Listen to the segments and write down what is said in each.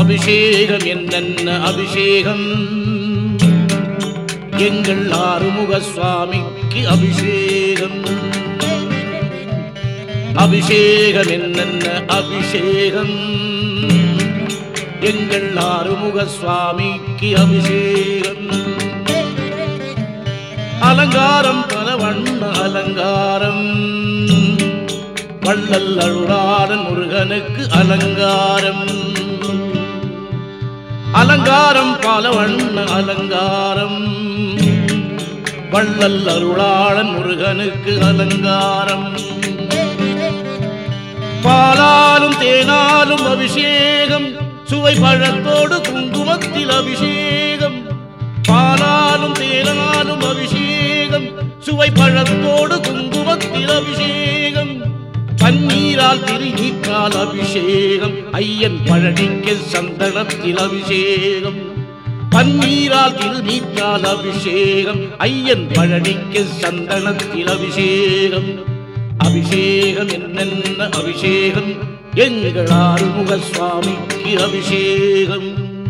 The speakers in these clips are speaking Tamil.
அபிஷேகம் என்னென்ன அபிஷேகம் எங்கள் ஆறுமுக சுவாமிக்கு அபிஷேகம் அபிஷேகம் என்னென்ன அபிஷேகம் எங்கள் ஆறுமுக சுவாமிக்கு அபிஷேகம் அலங்காரம் பல வண்ண அலங்காரம் வள்ளல் அருளாளன் முருகனுக்கு அலங்காரம் அலங்காரம் பல வண்ண அலங்காரம் வள்ளல் அருளாளன் முருகனுக்கு அலங்காரம் பாலாலும் தேனாலும் அபிஷேகம் சுவை பழத்தோடு குங்குமத்தில் அபிஷேகம் பாலாலும் தேனாலும் அபிஷேகம் சுவை பழத்தோடு குங்குமத்தில் அபிஷேகம் பன்னீரால் திருநீற்றால் அபிஷேகம் ஐயன் பழனிக்கு சந்தனத்தில் அபிஷேகம் பன்னீரால் திருநீற்றால் அபிஷேகம் ஐயன் பழனிக்கு சந்தனத்தில் அபிஷேகம் அபிஷேகம் என்னென்ன அபிஷேகம் எங்கள் ஆறுமுக சுவாமிக்கு அபிஷேகம்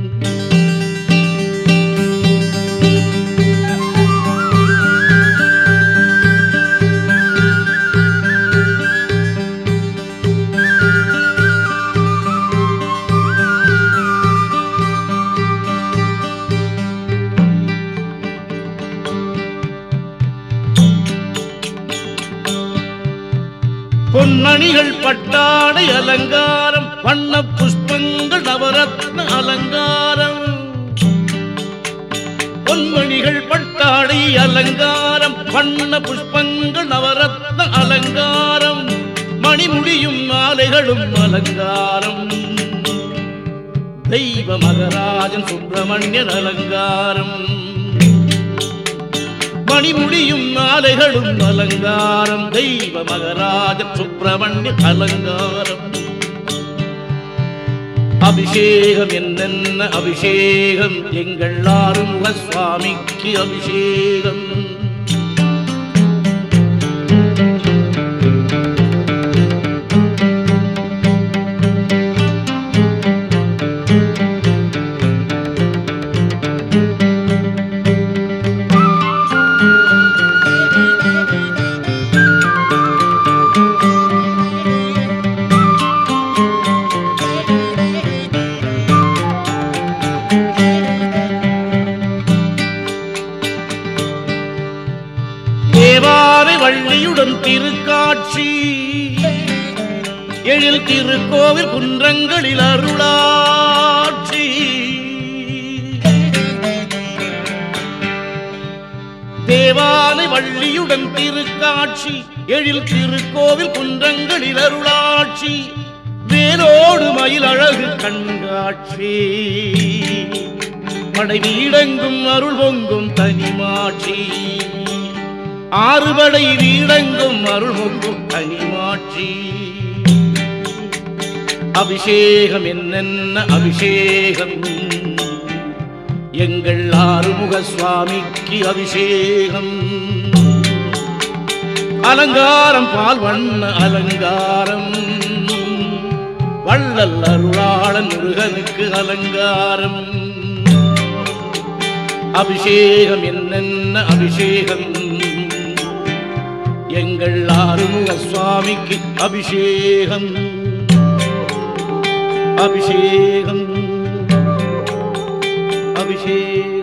பொன்மணிகள் பட்டாடை அலங்காரம் வண்ண புஷ்பங்கள் நவரத்ன அலங்காரம் பொன்மணிகள் பட்டாடை அலங்காரம் வண்ண புஷ்பங்கள் நவரத்ன அலங்காரம் மணிமுடியும் மாலைகளும் அலங்காரம் தெய்வ மகராஜன் சுப்பிரமணியன் அலங்காரம் மணிமுடியும் மாலைகளும் அலங்காரம் தெய்வ மகராஜ சுப்பிரமணிய அலங்காரம் அபிஷேகம் என்னென்ன அபிஷேகம் எங்கள் ஆறுமுக சுவாமிக்கு அபிஷேகம் தேவாரை வள்ளியுடன் திருக்காட்சி எழில் திருக்கோவில் குன்றங்களில் அருளாட்சி தேவானை வள்ளியுடன் திருக்காட்சி எழில் திருக்கோவில் குன்றங்களில் அருளாட்சி வேலோடு மயில் அழகு கண்காட்சி படை வீடெங்கும் அருள் பொங்கும் தனிமாட்சி ஆறுபடை வீடெங்கும் அருள் பொங்கும் தனிமாட்சி அபிஷேகம் என்னென்ன அபிஷேகம் எங்கள் ஆறுமுக சுவாமிக்கு அபிஷேகம் அலங்காரம் பால் வண்ண அலங்காரம் வள்ளல் அருளாளன் முருகனுக்கு அலங்காரம் அபிஷேகம் என்னென்ன அபிஷேகம் எங்கள் ஆறுமுக சுவாமிக்கு அபிஷேகம் அபிஷேகம் அபிஷேகம்